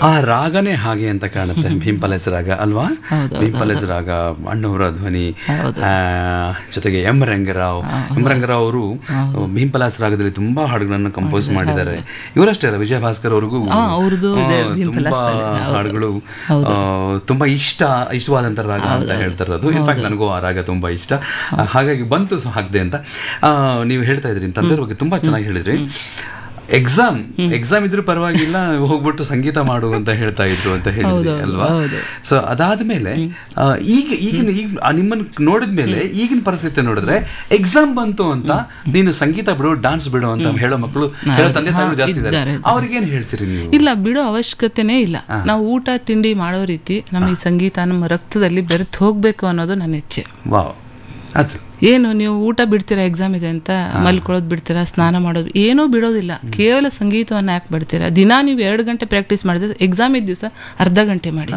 ಆ ರಾಗನೇ ಹಾಗೆ ಅಂತ ಕಾಣುತ್ತೆ ಭೀಂಪಲೇಸ್ ರಾಗ ಅಲ್ವಾ ಹೌದು, ಭೀಂಪಲೇಸ್ ರಾಗ ಅಣ್ಣವರ ಧ್ವನಿ ಹೌದು. ಆ, ಜೊತೆಗೆ ಎಂ ರಂಗರಾವ್ ಎಂ ರಂಗರಾವ್ ಅವರು ಭೀಂಪಲಾಸ್ ರಾಗದಲ್ಲಿ ತುಂಬಾ ಹಾಡುಗಳನ್ನು ಕಂಪೋಸ್ ಮಾಡಿದ್ದಾರೆ ಇವರಷ್ಟೇ ಅಲ್ಲ ವಿಜಯ ಭಾಸ್ಕರ್ ಅವ್ರಿಗೂ ಹಾ, ಅವ್ರದ್ದು ಇದೆ ಆ, ಭೀಂಪಲಾಸ್ ತುಂಬಾ ರಾಗ. ಹೌದು. ಹಾಡುಗಳು ಹೌದು. ಆ, ತುಂಬಾ ಇಷ್ಟ ಇಷ್ಟವಾದಂತ ರಾಗ ಅಂತ ಹೇಳ್ತಾರೆ ಅದು ಇನ್ಫ್ಯಾಕ್ಟ್ ನನಗೂ ಆ ರಾಗ ತುಂಬಾ ಇಷ್ಟ ಆ, ಹಾಗಾಗಿ ಬಂತು ಸೊ ಹಾಕ್ದೆ ಅಂತ ಆ, ನೀವು ಹೇಳ್ತಾ ಇದ್ರಿ ನಿಮ್ ತಂದೆಯವ್ರ ಬಗ್ಗೆ ತುಂಬಾ ಚೆನ್ನಾಗಿ ಹೇಳಿದ್ರಿ ಎಕ್ಸಾಮ್ ಎಕ್ಸಾಮ್ ಇದ್ರೂ ಪರವಾಗಿಲ್ಲ ಹೋಗ್ಬಿಟ್ಟು ಸಂಗೀತ ಮಾಡು ಅಂತ ಹೇಳ್ತಾ ಇದ್ರು ಅಂತ ಹೇಳಿದ್ರಿ ಹೌದು, ಅಲ್ವಾ ಹೌದು. ಸೊ ಅದಾದ್ಮೇಲೆ ಆ, ಈಗ ಈಗಿನ ಈಗ ಆ ನಿಮ್ಮನ್ನ ನೋಡಿದ್ಮೇಲೆ ಈಗಿನ ಪರಿಸ್ಥಿತಿ ನೋಡಿದ್ರೆ ಎಕ್ಸಾಮ್ ಬಂತು ಅಂತ ನೀನು ಸಂಗೀತ ಬಿಡು ಡಾನ್ಸ್ ಬಿಡು ಅಂತ ಹೇಳೋ ಮಕ್ಕಳು ಹೇಳೋ ತಂದೆ ತಾಯಿಗಳು ಜಾಸ್ತಿ ಇದ್ದಾರೆ ಇದ್ದಾರೆ, ಅವ್ರಿಗೇನ್ ಹೇಳ್ತೀರಿ ನೀವು ಇಲ್ಲ ಬಿಡೋ ಅವಶ್ಯಕತೆನೇ ಇಲ್ಲ ನಾವು ಊಟ ತಿಂಡಿ ಮಾಡೋ ರೀತಿ ನಮಗೆ ಸಂಗೀತ ನಮ್ಮ ರಕ್ತದಲ್ಲಿ ಬೆರೆತು ಹೋಗ್ಬೇಕು ಅನ್ನೋದು ನನ್ನ ಇಚ್ಛೆ ವಾವ್ ಅದು ಏನು ನೀವು ಊಟ ಬಿಡ್ತೀರಾ ಎಕ್ಸಾಮ್ ಇದೆ ಅಂತ ಮಲ್ಕೊಳ್ಳೋದು ಬಿಡ್ತೀರಾ ಸ್ನಾನ ಮಾಡೋದು ಏನೂ ಬಿಡೋದಿಲ್ಲ ಕೇವಲ ಸಂಗೀತವನ್ನು ಯಾಕೆ ಬಿಡ್ತೀರಾ ದಿನ ನೀವು ಎರಡು ಗಂಟೆ ಪ್ರಾಕ್ಟೀಸ್ ಮಾಡಿದ್ರೆ ಎಕ್ಸಾಮ್ ಇದ್ದ ದಿವಸ ಅರ್ಧ ಗಂಟೆ ಮಾಡಿ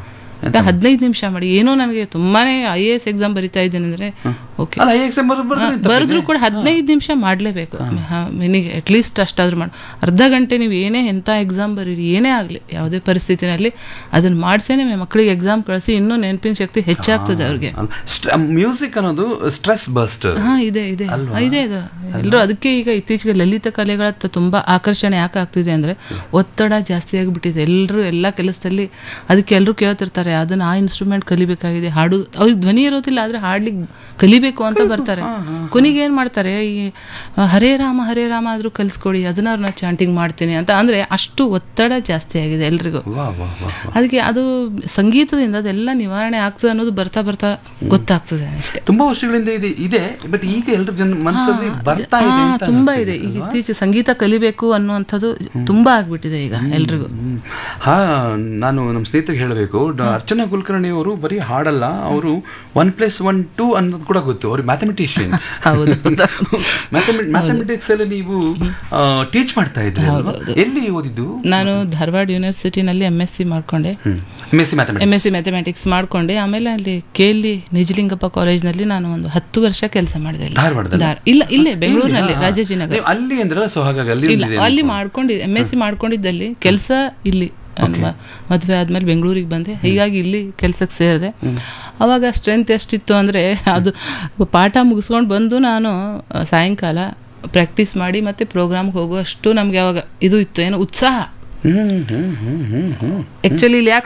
ಹದಿನೈದು ನಿಮಿಷ ಮಾಡಿ ಏನೋ ನನಗೆ ತುಂಬಾನೇ ಐ ಎ ಎಸ್ ಎಕ್ಸಾಮ್ ಬರಿತಾ ಇದ್ದೀನಿ ಅಂದ್ರೆ ಓಕೆ ಅಲ್ಲ ಐ ಎಕ್ಸಾಮ್ ಬರೆದ್ರು ಕೂಡ ಹದಿನೈದು ನಿಮಿಷ ಮಾಡಲೇಬೇಕು ಮಿನಿಗೆ ಅಟ್ಲೀಸ್ಟ್ ಅಷ್ಟಾದ್ರೂ ಮಾಡಿ ಅರ್ಧ ಗಂಟೆ ನೀವು ಏನೇ ಎಂಥ ಎಕ್ಸಾಮ್ ಬರೀರಿ ಏನೇ ಆಗಲಿ ಯಾವುದೇ ಪರಿಸ್ಥಿತಿನಲ್ಲಿ ಅದನ್ನ ಮಾಡಿಸೇನೆ ಮಕ್ಕಳಿಗೆ ಎಕ್ಸಾಮ್ ಕಳಿಸಿ ಇನ್ನೂ ನೆನಪಿನ ಶಕ್ತಿ ಹೆಚ್ಚಾಗ್ತದೆ ಅವ್ರಿಗೆ ಮ್ಯೂಸಿಕ್ ಅನ್ನೋದು ಸ್ಟ್ರೆಸ್ ಬಸ್ಟರ್ ಹಾ ಇದೆ ಇದೆ ಇದೆ ಇದು ಎಲ್ಲರೂ ಅದಕ್ಕೆ ಈಗ ಇತ್ತೀಚೆಗೆ ಲಲಿತ ಕಲೆಗಳತ್ತ ತುಂಬಾ ಆಕರ್ಷಣೆ ಯಾಕೆ ಆಗ್ತಿದೆ ಅಂದ್ರೆ ಒತ್ತಡ ಜಾಸ್ತಿ ಆಗಿಬಿಟ್ಟಿದೆ ಎಲ್ಲರೂ ಎಲ್ಲ ಕೆಲಸದಲ್ಲಿ ಅದಕ್ಕೆ ಎಲ್ಲರೂ ಕೇಳ್ತಿರ್ತಾರೆ ಅದನ್ನ ಆ ಇನ್ಸ್ಟ್ರೂಮೆಂಟ್ ಕಲಿಬೇಕಾಗಿದೆ ಹಾಡು ಅವ್ರಿಗೆ ಧ್ವನಿ ಇರೋದಿಲ್ಲ ಆದ್ರೆ ಹಾಡ್ಲಿಕ್ಕೆ ಕಲಿಬೇಕು ಅಂತ ಬರ್ತಾರೆ ಕೊನೆಗೆ ಏನ್ ಮಾಡ್ತಾರೆ ಈ ಆ, ಹರೇ ರಾಮ ಹರೇ ರಾಮ ಆದ್ರೂ ಕಲಿಸ್ಕೊಡಿ ಅದನ್ನ ಅವ್ರನ್ನ ಚಾಂಟಿಂಗ್ ಮಾಡ್ತೀನಿ ಅಂತ ಅಂದ್ರೆ ಅಷ್ಟು ಒತ್ತಡ ಜಾಸ್ತಿ ಆಗಿದೆ ಎಲ್ರಿಗೂ ವಾ ವಾ ವಾ ಅದಕ್ಕೆ ಅದು ಸಂಗೀತದಿಂದ ಅದೆಲ್ಲ ನಿವಾರಣೆ ಆಗ್ತದೆ ಅನ್ನೋದು ಬರ್ತಾ ಬರ್ತಾ ಗೊತ್ತಾಗ್ತದೆ ಅಷ್ಟೇ ತುಂಬಾ ವರ್ಷಗಳಿಂದ ಇದೆ ಇದೆ ಬಟ್ ಈಗ ಎಲ್ರ ಜನ ಮನಸ್ಸಲ್ಲಿ ಬರ್ತಾ ಇದೆ ಹಾ, ಅಂತ ತುಂಬಾ ಅನಿಸ್ತಿದೆ ಇದೆ ಈಗ ಇತ್ತೀಚೆಗೆ ಸಂಗೀತ ಕಲಿಬೇಕು ಅನ್ನುವಂಥದ್ದು ತುಂಬಾ ಆಗ್ಬಿಟ್ಟಿದೆ ಈಗ ಎಲ್ರಿಗೂ ಹ್ಮ್. ಹಾ ನಾನು ನಮ್ಮ ಸ್ನೇಹಿತರಿಗೆ ಹೇಳಬೇಕು ಅರ್ಚನಾ ಕುಲಕರ್ಣಿ ಅವರು ಬರೀ ಹಾಡಲ್ಲ ಅವರು ಒನ್ ಪ್ಲಸ್ ಒನ್ ಟೂ ಅನ್ನೋದು ಕೂಡ ಗೊತ್ತು ಅವ್ರಿಗೆ ಮ್ಯಾಥಮೆಟಿಷಿಯನ್ ಹೌದು ಮ್ಯಾಥಮೆಟಿಕ್ಸ್ ಅಲ್ಲಿ ನೀವು ಟೀಚ್ ಮಾಡ್ತಾ ಇದ್ರಿ ಅಲ್ವಾ? ಎಲ್ಲಿ ಓದಿದ್ದು ನಾನು ಧಾರವಾಡ ಯೂನಿವರ್ಸಿಟಿನಲ್ಲಿ ಎಮ್ ಎಸ್ ಸಿ ಮಾಡ್ಕೊಂಡೆ M S C mathematics M S C mathematics ಮಾಡ್ಕೊಂಡೆ ಆಮೇಲೆ ಅಲ್ಲಿ ಕೆ ಎಲ್ಲಿ ನಿಜಲಿಂಗಪ್ಪ ಕಾಲೇಜ್ನಲ್ಲಿ ನಾನು ಒಂದು ಹತ್ತು ವರ್ಷ ಕೆಲಸ ಮಾಡಿದೆ ಅಲ್ಲಿ. ಧಾರವಾಡದಲ್ಲಿ? ಧಾರ- ಇಲ್ಲ ಇಲ್ಲೇ ಬೆಂಗಳೂರಿನಲ್ಲಿ ರಾಜಾಜಿನಗರ ನೀವು ಅಲ್ಲಿ ಅಂದ್ರೆ ಸೊ ಹಾಗಾಗಿ ಅಲ್ಲಿ ಇಲ್ಲ ಅಲ್ಲಿ ಮಾಡ್ಕೊಂಡಿದ್ದೆ ಎಮ್ ಎಸ್ ಸಿ ಮಾಡ್ಕೊಂಡಿದ್ದಲ್ಲಿ ಕೆಲಸ ಇಲ್ಲಿ ನಾನ್ ಮ- ಮದ್ವೆ ಆದ್ಮೇಲೆ ಬೆಂಗಳೂರಿಗೆ ಬಂದೆ ಹೀಗಾಗಿ ಇಲ್ಲಿ ಕೆಲ್ಸಕ್ಕೆ ಸೇರಿದೆ ಅವಾಗ ಸ್ಟ್ರೆಂತ್ ಎಷ್ಟಿತ್ತು ಅಂದ್ರೆ ಅದು ಪಾಠ ಮುಗಿಸ್ಕೊಂಡು ಬಂದು ನಾನು ಆ, ಸಾಯಂಕಾಲ ಪ್ರಾಕ್ಟೀಸ್ ಮಾಡಿ ಮತ್ತೆ ಪ್ರೋಗ್ರಾಮ್ಗೆ ಹೋಗುವಷ್ಟು ನಮ್ಗೆ ಅವಾಗ ಇದು ಇತ್ತು ಏನು ಉತ್ಸಾಹ ಹ್ಮ್ ಹ್ಮ್ ಹ್ಮ್ ಹ್ಮ್ ಹ್ಮ್ ಆಕ್ಚುಲಿ ಇಲ್ಲಿ ಯಾಕೆ